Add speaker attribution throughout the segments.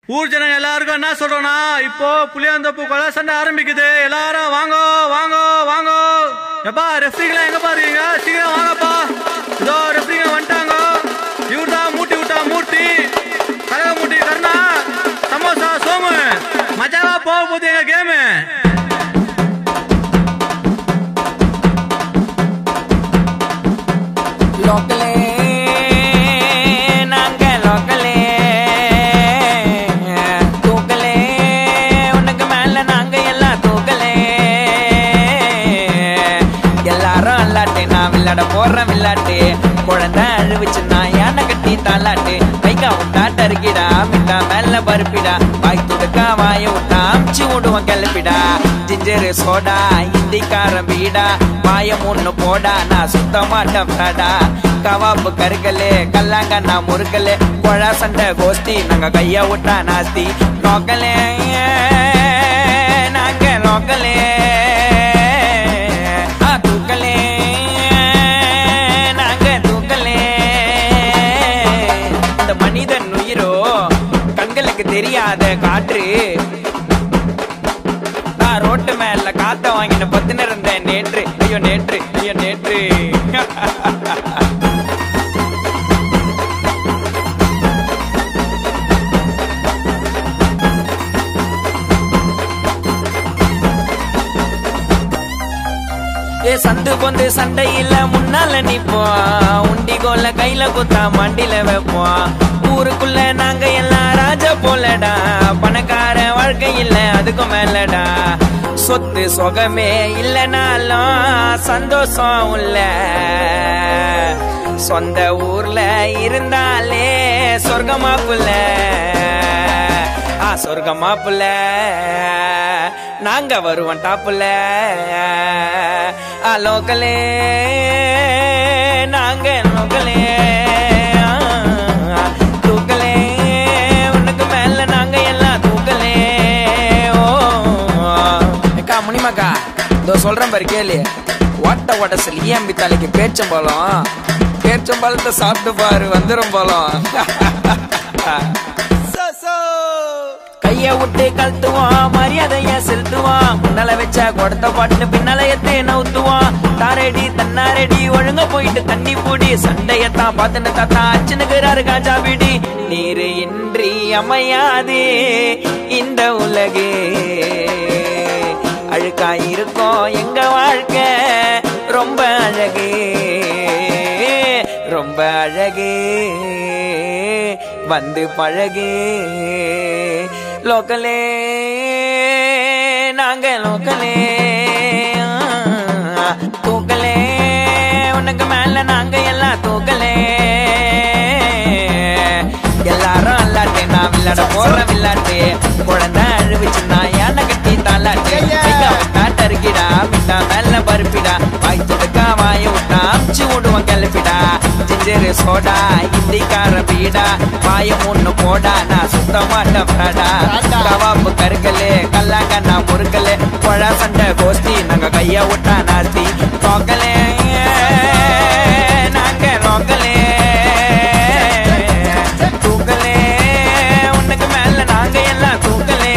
Speaker 1: ஊர் ஜனங்க எல்லாருக்கும் என்ன சொல்றோம்னா இப்போ புளியாந்தோப்பு கொலை சண்டை ஆரம்பிக்குது எல்லாரும் வாங்கோ வாங்கோ வாங்கோ எப்பா ரெஃப்ரிங்களா எங்க பாருங்க சீக்கிரம் வாங்கப்பா இதோ ரெஃப்ரிங்க வந்துட்டாங்க இவர் தான் மூட்டி விட்டா மூட்டி கலக மூட்டி கருணா சமோசா சோமு மஜாவா போக போகுது எங்க கேமு
Speaker 2: லோக்கலே நாங்க லோக்கலே தூக்கலே உனக்கு மேல நாங்க எல்லாம் தூக்கலே எல்லாரும் அல்லாட்டு நான் விளையாட போடுறேன் விளையாட்டு குழந்தை அழுவிச்சு நான் யானை கட்டி தாளாட்டு மைக்கா விட்டா டருக்கிடா மிட்டா மேல பருப்பிடா வாய் துடுக்கா வாய விட்டா அமிச்சு விடுவோம் கிளப்பிடா ஜிஞ்சரு சோடா இந்திக்காரன் வீடா வாய முன்னு போடா நான் சுத்த மாட்டேன் ஃப்ராடா கவாப்பு கருக்கலே கல்லாங்கண்ணா முறுக்கலே கொழா சண்டை கோஸ்தி நாங்க கைய விட்டா நாஸ்தி நோக்கலே நாங்க நோக்கலே ஆ, தூக்கலே நாங்க தூக்கலே இந்த மனிதன் உயிரோ கண்களுக்கு தெரியாத காற்று நான் ரோட்டு மேல காத்த வாங்கின பத்துன்னு இருந்தேன் நேற்று ஐயோ நேற்று ஐயோ நேற்று ஏ சந்து பொந்து சண்டையில முன்னால நிப்போம் உண்டி கோல கையில குத்தா மண்டில வைப்போம் ஊருக்குள்ள நாங்க எல்லாம் ராஜா போலடா பணக்கார வாழ்க்கை இல்ல அதுக்கும் மேலடா சொத்து சொகமே இல்லைனாலும் சந்தோஷம் உள்ள சொந்த ஊர்ல இருந்தாலே சொர்க்கமா புள்ள ஆ சொர்க்கமா புள்ள நாங்க வருவோம் டாப்புல ஆ லோக்கலே நாங்க லோக்கலே ஆ, தூக்கலே உனக்கு மேல நாங்க எல்லாம் தூக்கலே ஓ அக்கா முனிமாக்கா இதோ சொல்றேன் பாரு கேளு ஓட்ட ஓட்ட சொல்லி ஏம்பி தலைக்கு பேச்சம்பழம் பேச்சம்பழத்தை சாப்பிட்டு பாரு வந்துரும் பழம் கைய விட்டு கழுத்துவான் மரியாதைய செலுத்துவான் முன்னால வச்சா கொடுத்த பாட்டுன்னு பின்னால எத்து நவுத்துவான் தாரடி தன்னாரடி ஒழுங்க போயிட்டு தண்ணி பூடி சண்டையத்தான் பார்த்துன்னு தாத்தா அச்சுனுக்குறாரு காஜா பிடி நீரு இன்றி அமையாது இந்த உலகு அழுக்கா இருக்கும் எங்க வாழ்க்கை ரொம்ப அழகு ரொம்ப அழகு வந்து பழகு லோக்கலே நாங்க லோக்கலே ஆ, தூக்கலே உனக்கு மேல நாங்க எல்லாம் தூக்கலே எல்லாரும் அல்லாட்டு நான் விளையாட போறேன் விளையாட்டு குழந்தை அழுவிச்சு நான் யானை கட்டி தாளாட்டு காட்டருக்கிடா விட்டா மேல பருப்பிடா வாய் துடுக்கா வாய விட்டா அமிச்சு விடுவோம் கிளப்பிடா ஜிஞ்சரு சோடா இந்திக்கார பீடா வாய முன்னு போடா நான் சுத்த மாட்டேன் ஃப்ராடா கவாப்பு கருக்கலே கல்லாங்கண்ணா முறுக்கலே கொழா சண்டை கோஸ்தி நாங்க கைய விட்டா நாஸ்தி நோக்கலே நாங்க நோக்கலே தூக்கலே உனக்கு மேல நாங்க எல்லாம் தூக்கலே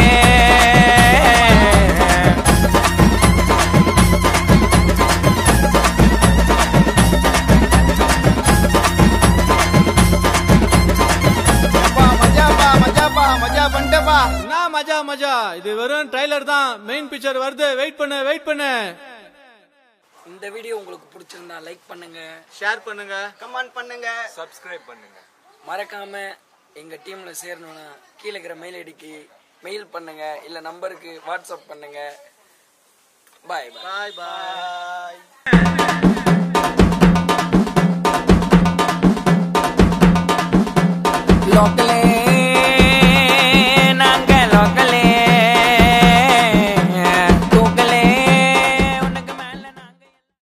Speaker 3: மஜாப்பா மஜாப்பா மஜா பண்ணிட்டப்பா
Speaker 1: என்ன மஜா மஜா இது வெறும் ட்ரைலர் தான் மெயின் பிக்சர் வருது வெயிட் பண்ணு வெயிட் பண்ணு
Speaker 2: இந்த வீடியோ உங்களுக்கு பிடிச்சிருந்தா லைக் பண்ணுங்க
Speaker 1: ஷேர் பண்ணுங்க
Speaker 3: கமெண்ட் பண்ணுங்க
Speaker 2: மறக்காம எங்க டீம்ல சேரணும்னா கீழே இருக்கிற மெயில் ஐடிக்கு மெயில் பண்ணுங்க இல்ல நம்பருக்கு வாட்ஸ்அப் பண்ணுங்க பாய் பாய்
Speaker 1: பாய் பாய்
Speaker 3: பாய்